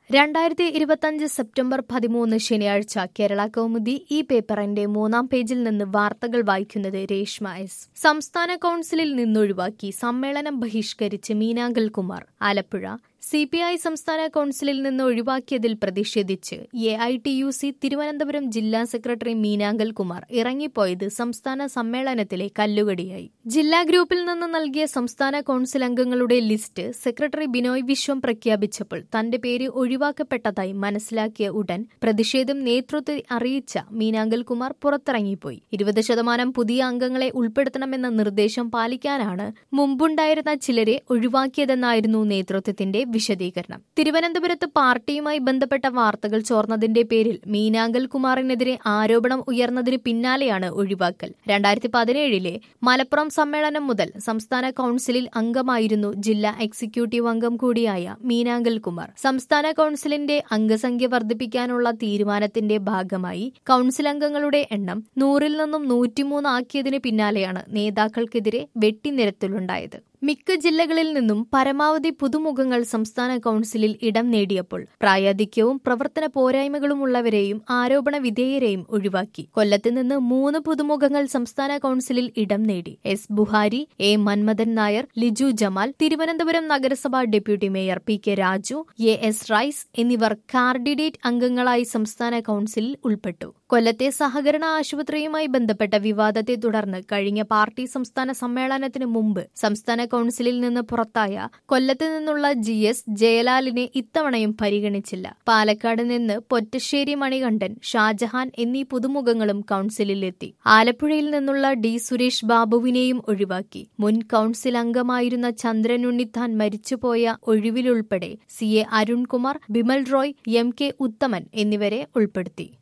രണ്ടായിരത്തി ഇരുപത്തഞ്ച് സെപ്റ്റംബർ പതിമൂന്ന് ശനിയാഴ്ച കേരള കൗമുദി ഈ പേപ്പറിന്റെ മൂന്നാം പേജിൽ നിന്ന് വാർത്തകൾ വായിക്കുന്നത് രേഷ്മ എസ് സംസ്ഥാന കൌൺസിലിൽ നിന്നൊഴിവാക്കി സമ്മേളനം ബഹിഷ്കരിച്ച് Meenankal Kumar Alappuzha C P I സംസ്ഥാന കൌൺസിലിൽ നിന്ന് ഒഴിവാക്കിയതിൽ പ്രതിഷേധിച്ച് A I T U C Thiruvananthapuram ജില്ലാ സെക്രട്ടറി മീനാങ്കൽ കുമാർ ഇറങ്ങിപ്പോയത് സംസ്ഥാന സമ്മേളനത്തിലെ കല്ലുകടിയായി ജില്ലാ ഗ്രൂപ്പിൽ നിന്ന് നൽകിയ സംസ്ഥാന കൌൺസിൽ അംഗങ്ങളുടെ ലിസ്റ്റ് സെക്രട്ടറി ബിനോയ് വിശ്വം പ്രഖ്യാപിച്ചപ്പോൾ തന്റെ പേര് ഒഴിവാക്കപ്പെട്ടതായി മനസ്സിലാക്കിയ ഉടൻ പ്രതിഷേധം നേതൃത്വത്തെ അറിയിച്ച മീനാങ്കൽ കുമാർ പുറത്തിറങ്ങിപ്പോയി ഇരുപത് ശതമാനം പുതിയ അംഗങ്ങളെ ഉൾപ്പെടുത്തണമെന്ന നിർദ്ദേശം പാലിക്കാനാണ് മുമ്പുണ്ടായിരുന്ന ചിലരെ ഒഴിവാക്കിയതെന്നായിരുന്നു നേതൃത്വത്തിന്റെ വിശദീകരണം തിരുവനന്തപുരത്ത് പാർട്ടിയുമായി ബന്ധപ്പെട്ട വാർത്തകൾ ചോർന്നതിന്റെ പേരിൽ മീനാങ്കൽ കുമാറിനെതിരെ ആരോപണം ഉയർന്നതിന് പിന്നാലെയാണ് ഒഴിവാക്കൽ രണ്ടായിരത്തി പതിനേഴിലെ മലപ്പുറം സമ്മേളനം മുതൽ സംസ്ഥാന കൌൺസിലിൽ അംഗമായിരുന്നു ജില്ലാ എക്സിക്യൂട്ടീവ് അംഗം കൂടിയായ മീനാങ്കൽ കുമാർ സംസ്ഥാന കൌൺസിലിന്റെ അംഗസംഖ്യ വർദ്ധിപ്പിക്കാനുള്ള തീരുമാനത്തിന്റെ ഭാഗമായി കൌൺസിൽ അംഗങ്ങളുടെ എണ്ണം നൂറിൽ നിന്നും നൂറ്റിമൂന്ന് ആക്കിയതിന് പിന്നാലെയാണ് നേതാക്കൾക്കെതിരെ വെട്ടിനിരത്തലുണ്ടായത് മിക്ക ജില്ലകളിൽ നിന്നും പരമാവധി പുതുമുഖങ്ങൾ സംസ്ഥാന കൌൺസിലിൽ ഇടം നേടിയപ്പോൾ പ്രായാധിക്യവും പ്രവർത്തന പോരായ്മകളുമുള്ളവരെയും ആരോപണ വിധേയരെയും ഒഴിവാക്കി കൊല്ലത്ത് നിന്ന് മൂന്ന് പുതുമുഖങ്ങൾ സംസ്ഥാന കൌൺസിലിൽ ഇടം നേടി എസ് ബുഹാരി എ മന്മഥൻ നായർ ലിജു ജമാൽ തിരുവനന്തപുരം നഗരസഭാ deputy mayor P K Raju A S Rais എന്നിവർ കാർഡിഡേറ്റ് അംഗങ്ങളായി സംസ്ഥാന കൌൺസിലിൽ ഉൾപ്പെട്ടു കൊല്ലത്തെ സഹകരണ ആശുപത്രിയുമായി ബന്ധപ്പെട്ട വിവാദത്തെ തുടർന്ന് കഴിഞ്ഞ പാർട്ടി സംസ്ഥാന സമ്മേളനത്തിന് മുമ്പ് സംസ്ഥാന കൌൺസിലിൽ നിന്ന് പുറത്തായ കൊല്ലത്ത് നിന്നുള്ള ജി എസ് ജയലാലിനെ ഇത്തവണയും പരിഗണിച്ചില്ല പാലക്കാട് നിന്ന് പൊറ്റശ്ശേരി മണികണ്ഠൻ ഷാജഹാൻ എന്നീ പുതുമുഖങ്ങളും കൌൺസിലിലെത്തി ആലപ്പുഴയിൽ നിന്നുള്ള ഡി സുരേഷ് ബാബുവിനെയും ഒഴിവാക്കി മുൻ കൌൺസിൽ അംഗമായിരുന്ന ചന്ദ്രൻ ഉണ്ണിത്താൻ മരിച്ചുപോയ ഒഴിവിലുൾപ്പെടെ C A Arunkumar Bimal Roy M K Uthaman എന്നിവരെ ഉൾപ്പെടുത്തി